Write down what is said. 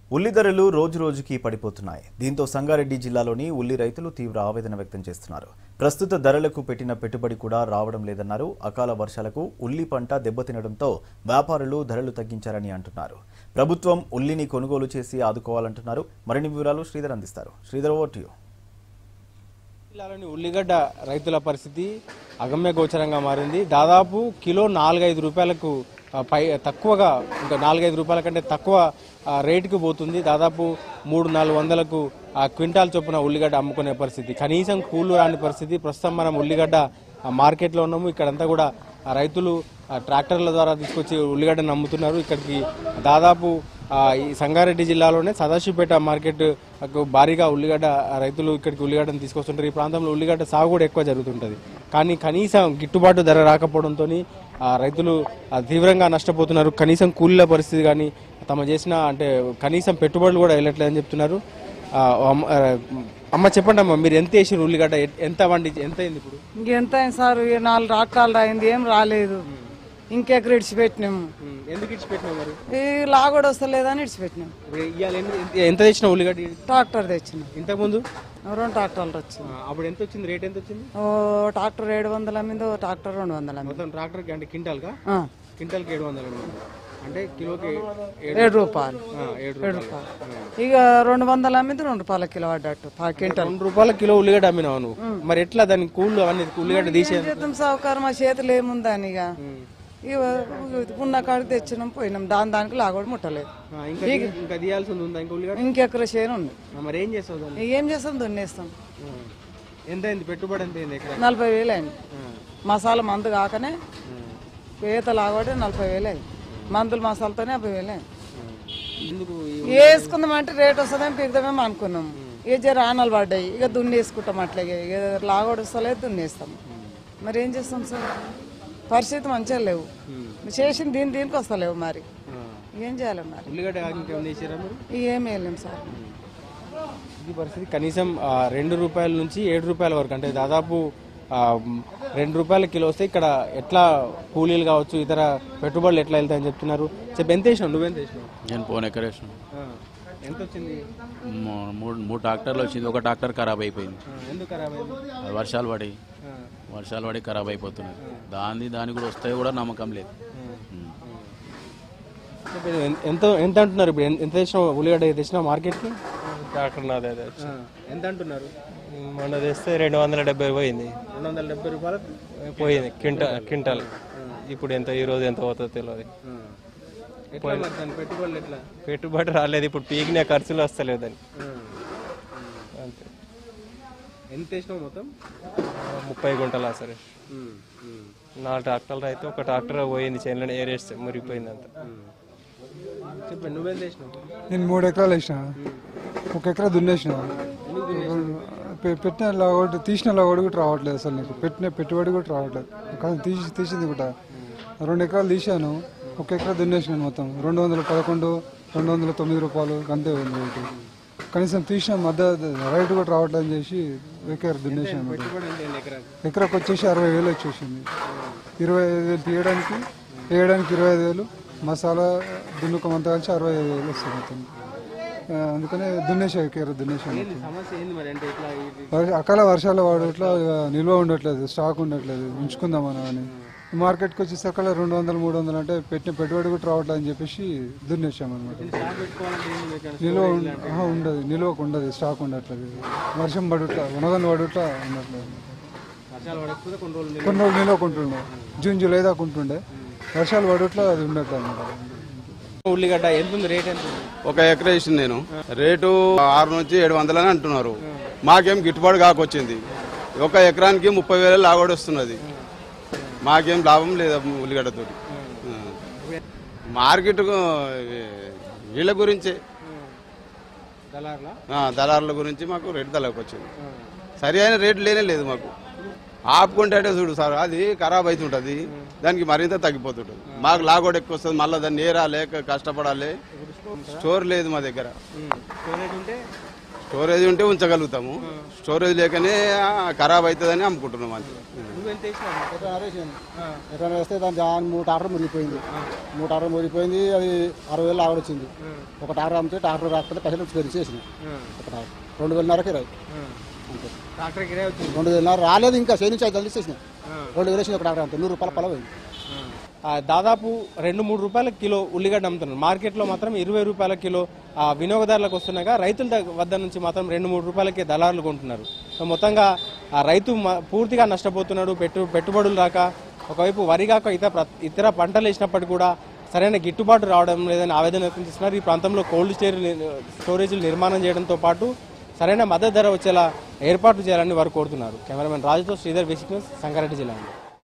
ఉల్లి ధరలు రోజు రోజుకి పడిపోతున్నాయి దీంతో సంగారెడ్డి జిల్లాలోని ఉల్లి రైతులు తీవ్ర ఆవేదన వ్యక్తం చేస్తున్నారు ప్రస్తుత ధరలకు పెట్టిన పెట్టుబడి కూడా రావడం లేదన్నారు అకాల వర్షాలకు ఉల్లి పంట దెబ్బతినడంతో వ్యాపారులు ధరలు తగ్గించారని అంటున్నారు ప్రభుత్వం ఉల్లిని కొనుగోలు చేసి ఆదుకోవాలంటున్నారు మరిన్ని వివరాలు శ్రీధర్ అందిస్తారు శ్రీధర్ ఓటు యు. జిల్లాలోని ఉల్లిగడ్డ రైతుల పరిస్థితి అగమ్య గోచరంగా మారింది దాదాపు కిలో నాలుగైదు రూపాయలకు ఆ, పై తక్కువగా ఇంకా నాలుగైదు రూపాయల కంటే తక్కువ ఆ, రేటుకు పోతుంది దాదాపు మూడు నాలుగు వందలకు ఆ క్వింటాల్ చొప్పున ఉల్లిగడ్డ అమ్ముకునే పరిస్థితి కనీసం కూలు రాని పరిస్థితి ప్రస్తుతం మనం ఉల్లిగడ్డ ఆ, మార్కెట్లో ఉన్నాము ఇక్కడంతా కూడా ఆ, రైతులు ఆ, ట్రాక్టర్ల ద్వారా తీసుకొచ్చి ఉల్లిగడ్డను అమ్ముతున్నారు ఇక్కడికి దాదాపు ఆ, ఈ సంగారెడ్డి జిల్లాలోనే సదాశివపేట మార్కెట్ కు భారీగా ఉల్లిగడ్డ ఆ, రైతులు ఇక్కడికి ఉల్లిగడ్డను తీసుకొస్తుంటారు ఈ ప్రాంతంలో ఉల్లిగడ్డ సాగు కూడా ఎక్కువ జరుగుతుంటుంది కానీ కనీసం గిట్టుబాటు ధర రాకపోవడంతో రైతులు ఆ, తీవ్రంగా నష్టపోతున్నారు కనీసం కూలీల పరిస్థితి కానీ తమ చేసిన అంటే కనీసం పెట్టుబడులు కూడా వెళ్ళట్లేదని చెప్తున్నారు ఆ, అమ్మ ఆ, అమ్మ చెప్పండి అమ్మ మీరు ఎంత వేసిన ఉల్లిగడ్డ ఎ- ఎంత వండి ఎంత అయింది ఇప్పుడు ఇంకెంత అయింది సార్ ఈ నాలుగు రాకాలు అయింది ఏం రాలేదు ఇంకెక్కడ ఇడిచిపెట్టినాము ఎందుకు ఇచ్చిపెట్టినావు మరి ఈ లాగోడు వస్తలేదని ఇడిచిపెట్టినాం ఇప్పుడు ఇవాళ ఎన్ని- ఎంత- ఎంత తెచ్చిన ఉల్లిగడ్డ ట్రాక్టర్ తెచ్చినాం ఇంతకుముందు రెండు ట్రాక్టర్లు వచ్చింది ఆ, అప్పుడు ఎంత వచ్చింది రేట్ ఎంత వచ్చింది ఓ ట్రాక్టర్ ఏడు వందల మీద ఓ ట్రాక్టర్ రెండు వందల మీద మొత్తం ట్రాక్టర్కి అంటే క్వింటాల్గా ఆ, క్వింటాల్కి ఏడు వందలు అనమాట అంటే కిలోకి ఏడు ఏడు రూపాయలు ఆ, ఏడు ఏడు రూపాయలు రూపాయలు ఇక రెండు వందల మీద రెండు రూపాయల కిలో పడ్డట్టు పా క్వింటల్ రెండు రూపాయల కిలో ఉల్లిగడ్డ అమ్మినావు నువ్వు మరి ఎట్లా దానికి కూళ్ళు అవన్నీ ఉల్లిగడ్డ తీసే చేద్దాం సావుకారు మా చేతులు ఏముందని ఇక ఇక ఉన్న కాడికి తెచ్చినాం పోయినాం దాని దానికి లాగోడు ముట్టలేదు ఆ, ఇంకా తీ- ఇంకా తీయాల్సి ఉంది ఇంకా ఉల్లిగడ్డ ఇంకెక్కడ చేను ఉంది ఆ, మరి ఏం చేస్తావు దాన్ని ఇక ఏం చేస్తాం దున్నేస్తాం ఆ. ఎంత అయింది పెట్టుబడి ఎంత అయింది ఎక్కడ నలభై వేలు అయింది మసాలా మందు కాకనే పీత లాగోడి నలభై వేలు అయింది మందులు మసాలాతోనే యాభై వేలు అయింది ఎందుకు ఈ- వేసుకుందామంటే రేట్ వస్తుందని పీకుదామేమో అనుకున్నాం ఇక జర ఆనలు పడ్డాయి ఇక దున్నేసుకుంటాం అట్లాగే ఇక లాగోడు వస్తలేదు దున్నేస్తాం మరి ఏం చేస్తాం సార్ పరిస్థితి మంచిగా లేవు చేసిన దీని దీనికి వస్తలేవు మరి ఆ. ఏం చేయాలి మరి ఉల్లిగడ్డ ఇంకేమైనా చేసారా మీరు ఇక ఏం వేయలేం సార్ ఇది పరిస్థితి కనీసం ఆ, రెండు రూపాయల నుంచి ఏడు రూపాయల వరకు అంటే దాదాపు ఆ, మ్, రెండు రూపాయల కిలో వస్తే ఇక్కడ ఎట్లా కూలీలు కావచ్చు ఇతర పెట్టుబడులు ఎట్లా వెళ్తాయని చెప్తున్నారు చెప్పి ఎంత వేసినావు నువ్వెంత వేసినావు నేను పోన్ ఎకరేసిన ఆ, ఎంత వచ్చింది మూ- మూడు మూడు ట్రాక్టర్లు వచ్చింది ఒక ట్రాక్టర్ ఖరాబ్ అయిపోయింది ఆ, ఎందుకు ఖరాబ్ అయింది అది వర్షాలు పడి ఆ, వర్షాలు పడి ఖరాబ్ అయిపోతున్నాయి దాని దాని కూడా వస్తాయి కూడా నమ్మకం లేదు ఉమ్. చెప్పు, ఎన్- ఎంత ఎంత అంటున్నారు ఇప్పుడు ఎన్- ఎంత తెచ్చినావు ఉల్లిగడ్డ తెచ్చినావు మార్కెట్కి డాక్టర్ నాదే అదే ఆ, ఎంత అంటున్నారు మొన్న తెస్తే రెండు వందల డెబ్బై పోయింది రెండు వందల డెబ్బై రూపాయలు పోయింది క్వింటల్ క్వింటల్ ఇప్పుడు ఎంత ఈ రోజు ఎంత పోతుందో తెలియదు ఎట్లా మరి దాని పెట్టుబడులు ఎట్లా పెట్టుబడి రాలేదు ఇప్పుడు పీకిన ఖర్చులు వస్తలేవు దాన్ని ఆ. అంతే ఎంత వేసినావు మొత్తం ముప్పై గుంటలు సరే ఉమ్, ఉమ్, నాలుగు ట్రాక్టర్లు అయితే ఒక ట్రాక్టర్ పోయింది చేనులో ఏరేస్తే మురిగిపోయింది అంత ఉమ్. చెప్పండి నువ్వేం చేసినావు నేను మూడు ఎకరాలు వేసిన ఒక ఎకరా దున్నేసిన పె- పెట్టిన లాగోడు తీసిన లాగోడు కూడా రావట్లేదు అసలు నీకు పెట్టిన పెట్టుబడి కూడా రావట్లేదు కానీ తీసి తీసింది కూడా రెండు ఎకరాలు తీసాను ఒక ఎకరా దున్నేసినాను మొత్తం రెండు వందల పదకొండు రెండు వందల తొమ్మిది రూపాయలు అంతే ఉంది రేటు కనీసం తీసిన మధ్య రైట్ కూడా రావట్లేదు అని చేసి ఎకరా దున్నేసాను పెట్టుబడి ఎంత అయింది ఎకరాకి ఎకరాకు వచ్చేసి అరవై వేలు వచ్చేసింది ఇరవై ఐదు వేలు తీయడానికి వేయడానికి ఇరవై ఐదు వేలు మసాలా దున్నుకం అంతా కలిసి అరవై ఐదు వేలు వస్తుంది మొత్తం ఆ, అందుకనే దున్నేసా ఎకరా దున్నేసాను ఏంది సమస్య ఏంది మరి అంటే ఇట్లా ఇది వర్ష- అకాల వర్షాలు వాడట్లా నిల్వ ఉండట్లేదు స్టాక్ ఉండట్లేదు ఉంచుకుందామని అని మార్కెట్కి వచ్చేసరికి రెండు వందలు మూడు వందలు అంటే పెట్టిన పెట్టుబడి కూడా రావట్లేదు అని చెప్పేసి దున్నేసాం అనమాట స్టాక్ పెట్టుకోవాలంటే ఏంది మీకు అసలు? నిల్వ ఉం- ఆహా, ఉండదు నిల్వకు ఉండదు స్టాక్ ఉండట్లేదు వర్షం పడుట్లా ఉనగని పడుట్లా ఉండట్లేదు వర్షాలు పడకపోతే కొన్ని రోజులు నిల్వ- కొన్ని రోజులు నిల్వ కొంటుండే జూన్ జూలై దాకా ఉంటుండే వర్షాలు పడట్లా అది ఉండట్లేదు అనమాట ఉల్లిగడ్డ ఎంత ఉంది రేట్ ఎంత ఉంది ఒక ఎకరా ఇచ్చింది నేను రేటు ఆరు నుంచి ఏడు వందలు అని అంటున్నారు మాకేం గిట్టుబాటు కాకొచ్చింది ఒక ఎకరానికి ముప్పై వేల లాగోడి వస్తున్నది మాకేం లాభం లేదు ఉల్లిగడ్డతో మార్కెట్ వీళ్ళ గురించే దళారులా ఆ, దళారుల గురించి మాకు రేటు దళకు వచ్చింది సరి అయిన రేటు లేనే లేదు మాకు ఆపుకుంటే చూడు సార్ అది ఖరాబ్ అవుతుంటుంది దానికి మరింత తగ్గిపోతుంటుంది మాకు లాగోడు ఎక్కువ వస్తుంది మళ్ళీ దాన్ని ఏరాలే కష్టపడాలి స్టోర్ లేదు మా దగ్గర స్టోరేజ్ ఉంటే స్టోరేజ్ ఉంటే ఉంచగలుగుతాము స్టోరేజ్ లేకనే ఆ, ఖరాబ్ అవుతుందని అమ్ముకుంటున్నాం అంతే నువ్వెంత వేసినావు ఎక్కడ వేస్తే దాని దాని మూడు టాక్టర్ మురిగిపోయింది మూడు టాక్టర్ మురిగిపోయింది అది అరవై వేలు ఆవిడ వచ్చింది ఒక టాక్టర్ అమ్మితే టాక్టర్ రాకపోతే పైసలు పెరిగి చేసింది ఒక టాక్టర్ రెండు వేలన్నరకి రాయి అంతే ట్రాక్టర్ కిరాయి వచ్చింది రెండు వేలన్నర రాలేదు ఇంకా చేయి నుంచి ఐదు వందలు ఇచ్చేసిన రెండు వేలు వేసింది ఒక టాక్టర్ అంతే నూరు రూపాయల పొలం పోయింది ఆ, దాదాపు రెండు మూడు రూపాయల కిలో ఉల్లిగడ్డ అమ్ముతున్నారు మార్కెట్లో మాత్రం ఇరవై రూపాయల కిలో ఆ, వినియోగదారులకు వస్తున్నాగా రైతుల దగ్గ- వద్ద నుంచి మాత్రం రెండు మూడు రూపాయలకి దళారులు కొంటున్నారు సో మొత్తంగా ఆ రైతు మ- పూర్తిగా నష్టపోతున్నాడు పెట్టు పెట్టుబడులు రాక ఒకవైపు వరి కాక ఇతర ప్ర- ఇతర పంటలు వేసినప్పటికీ కూడా సరైన గిట్టుబాటు రావడం లేదని ఆవేదన వ్యక్తం చేస్తున్నారు ఈ ప్రాంతంలో కోల్డ్ స్టోరేజ్ స్టోరేజీలు నిర్మాణం చేయడంతో పాటు సరైన మద్దతు ధర వచ్చేలా ఏర్పాట్లు చేయాలని వారు కోరుతున్నారు కెమెరామెన్ రాజుతో శ్రీధర్ బేసిక్ న్యూస్ సంగారెడ్డి జిల్లా